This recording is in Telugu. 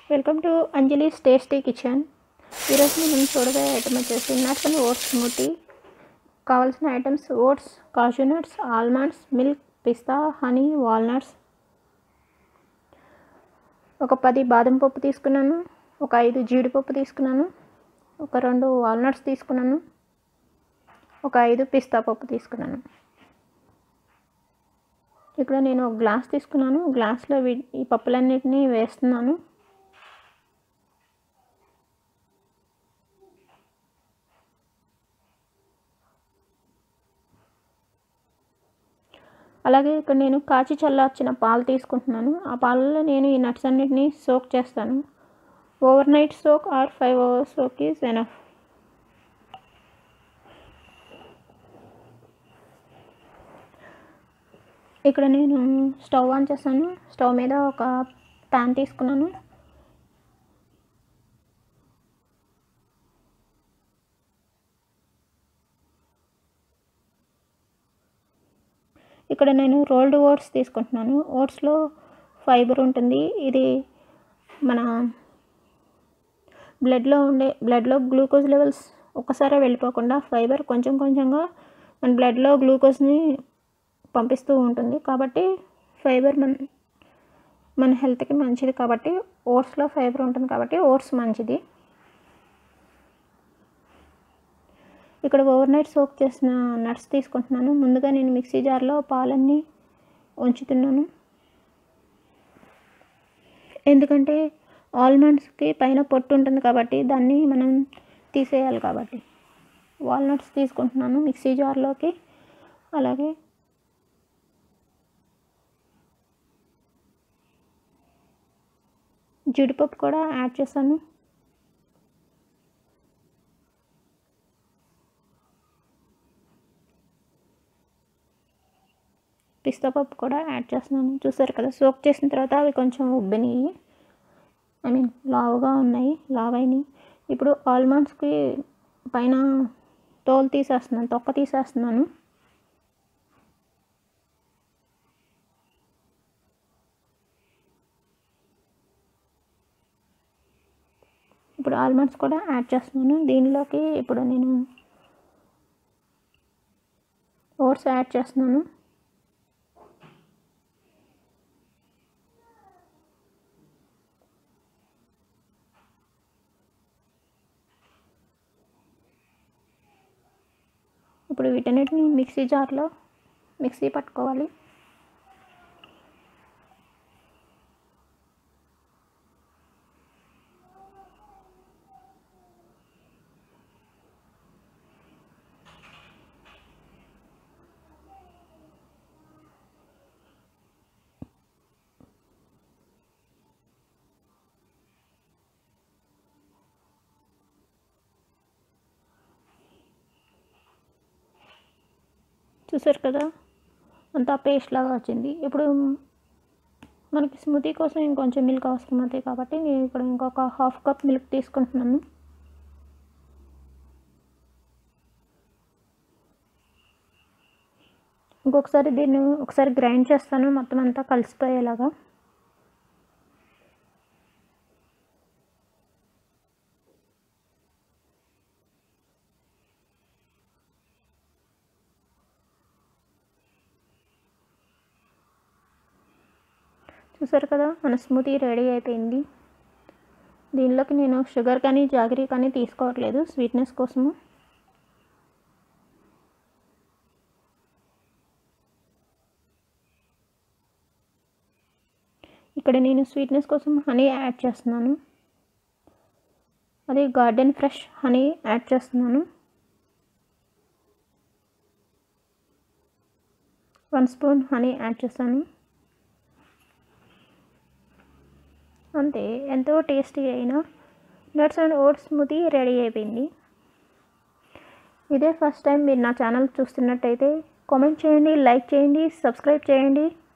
welcome to Anjali's tasty kitchen ఈరోజు మనం చూడబోయే ఐటమ్ వచ్చేసి నట్స్ అండ్ ఓట్స్ స్మూతీ కావాల్సిన items oats kaju nuts almonds milk pista honey walnuts ఒక పది బాదం పప్పు తీసుకున్నాను ఒక ఐదు జీడిపప్పు తీసుకున్నాను ఒక రెండు వాల్నట్స్ తీసుకున్నాను ఒక ఐదు పిస్తా పప్పు తీసుకున్నాను ఇక్కడ నేను ఒక గ్లాస్ తీసుకున్నాను గ్లాస్లో వీ- ఈ పప్పులన్నిటినీ వేస్తున్నాను అలాగే ఇక్కడ నేను కాచి చల్లార్చిన పాలు తీసుకుంటున్నాను ఆ పాలలో నేను ఈ నట్స్ అన్నిటిని సోక్ చేస్తాను overnight soak or five hours soak is enough ఇక్కడ నేను స్టవ్ ఆన్ చేస్తాను స్టవ్ మీద ఒక ప్యాన్ తీసుకున్నాను ఇక్కడ నేను రోల్డ్ ఓట్స్ తీసుకుంటున్నాను ఓట్స్లో ఫైబర్ ఉంటుంది ఇది మన బ్లడ్లో ఉండే బ్లడ్లో గ్లూకోజ్ లెవెల్స్ ఒక్కసారి వెళ్ళిపోకుండా ఫైబర్ కొంచెం కొంచెంగా మన బ్లడ్లో గ్లూకోజ్ని పంపిస్తూ ఉంటుంది కాబట్టి ఫైబర్ మన మన హెల్త్కి మంచిది కాబట్టి ఓట్స్లో ఫైబర్ ఉంటుంది కాబట్టి ఓట్స్ మంచిది ఇక్కడ ఓవర్ నైట్ సోక్ చేసిన నట్స్ తీసుకుంటున్నాను ముందుగా నేను మిక్సీ జార్లో పాలన్నీ ఉంచుతున్నాను ఎందుకంటే ఆల్మండ్స్కి పైన పొట్టు ఉంటుంది కాబట్టి దాన్ని మనం తీసేయాలి కాబట్టి వాల్నట్స్ తీసుకుంటున్నాను మిక్సీ జార్లోకి అలాగే జీడిపప్పు కూడా యాడ్ చేశాను పిస్తా పప్పు కూడా యాడ్ చేస్తున్నాను చూసారు కదా సోక్ చేసిన తర్వాత అవి కొంచెం ఉబ్బినాయి ఐ మీన్ లావుగా ఉన్నాయి లావైనవి ఇప్పుడు ఆల్మండ్స్కి పైన తోలు తీసేస్తున్నాను తొక్క తీసేస్తున్నాను ఇప్పుడు ఆల్మండ్స్ కూడా యాడ్ చేస్తున్నాను దీనిలోకి ఇప్పుడు నేను ఓట్స్ యాడ్ చేస్తున్నాను ఇప్పుడు వీటన్నిటిని మిక్సీ జార్లో మిక్సీ పట్టుకోవాలి చూసారు కదా అంతా పేస్ట్ లాగా వచ్చింది ఇప్పుడు మనకి స్మూతీ కోసం ఇంకొంచెం మిల్క్ అవసరం అవుతాయి కాబట్టి నేను ఇక్కడ ఇంకొక హాఫ్ కప్ మిల్క్ తీసుకుంటున్నాను ఇంకొకసారి దీన్ని ఒకసారి గ్రైండ్ చేస్తాను మొత్తం అంతా కలిసిపోయేలాగా చూసారు కదా మన స్మూతీ రెడీ అయిపోయింది దీనిలోకి నేను షుగర్ కానీ జాగరీ కానీ తీసుకోవట్లేదు స్వీట్నెస్ కోసము ఇక్కడ నేను స్వీట్నెస్ కోసం హనీ యాడ్ చేస్తున్నాను అది గార్డెన్ ఫ్రెష్ హనీ యాడ్ చేస్తున్నాను వన్ స్పూన్ హనీ యాడ్ చేస్తాను అంతే ఎంతో టేస్టీ అయిన nuts and oats smoothie ready అయిపోయింది ఇదే ఫస్ట్ టైం మీరు నా ఛానల్ చూస్తున్నట్టయితే కామెంట్ చేయండి లైక్ చేయండి సబ్స్క్రైబ్ చేయండి